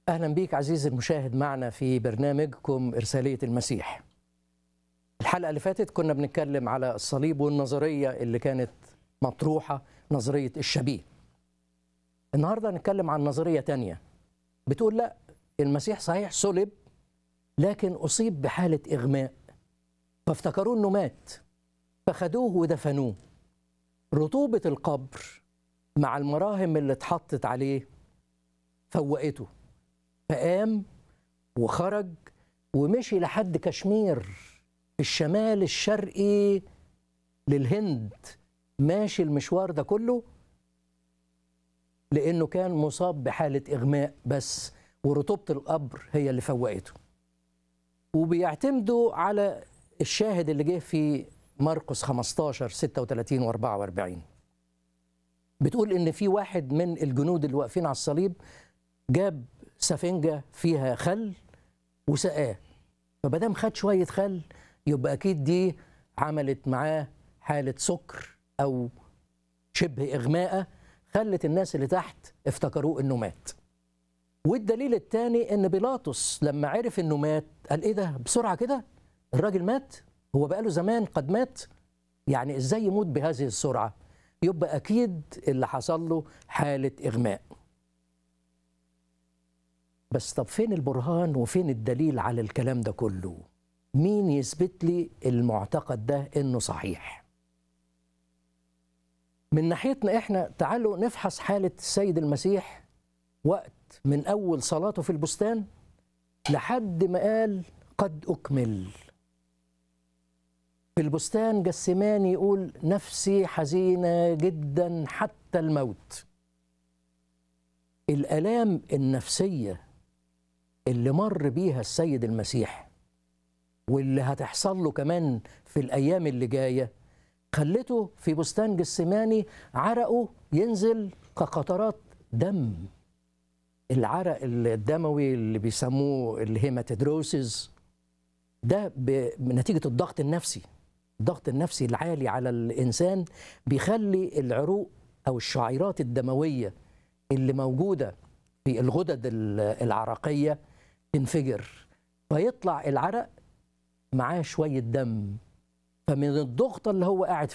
اهلا بيك عزيزي المشاهد معنا في برنامجكم ارساليه المسيح. الحلقه اللي فاتت كنا بنتكلم على الصليب والنظريه اللي كانت مطروحه نظريه الشبيه. النهارده هنتكلم عن نظريه تانية بتقول لا المسيح صحيح صلب لكن اصيب بحاله اغماء فافتكروه انه مات فخدوه ودفنوه. رطوبه القبر مع المراهم اللي اتحطت عليه فوقته فقام وخرج ومشي لحد كشمير في الشمال الشرقي للهند ماشي المشوار ده كله لانه كان مصاب بحاله اغماء بس ورطوبه القبر هي اللي فوقته وبيعتمدوا على الشاهد اللي جه في مرقس 15 36 و44 بتقول ان في واحد من الجنود اللي واقفين على الصليب جاب سفنجه فيها خل وسقاه فمادام خد شويه خل يبقى اكيد دي عملت معاه حاله سكر او شبه اغماءه خلت الناس اللي تحت افتكروه انه مات والدليل الثاني ان بيلاطس لما عرف انه مات قال ايه ده بسرعه كده الراجل مات هو بقاله زمان قد مات يعني ازاي يموت بهذه السرعه يبقى اكيد اللي حصل له حاله اغماء بس طب فين البرهان وفين الدليل على الكلام ده كله مين يثبت لي المعتقد ده انه صحيح من ناحيتنا احنا تعالوا نفحص حاله السيد المسيح وقت من اول صلاته في البستان لحد ما قال قد اكمل في البستان جسماني يقول نفسي حزينه جدا حتى الموت الالام النفسيه اللي مر بيها السيد المسيح واللي هتحصل له كمان في الايام اللي جايه خلته في بستان جسماني عرقه ينزل كقطرات دم العرق الدموي اللي بيسموه الهيماتيدروسيس ده بنتيجه الضغط النفسي الضغط النفسي العالي على الانسان بيخلي العروق او الشعيرات الدمويه اللي موجوده في الغدد العرقيه تنفجر فيطلع العرق معاه شويه دم فمن الضغطه اللي هو قاعد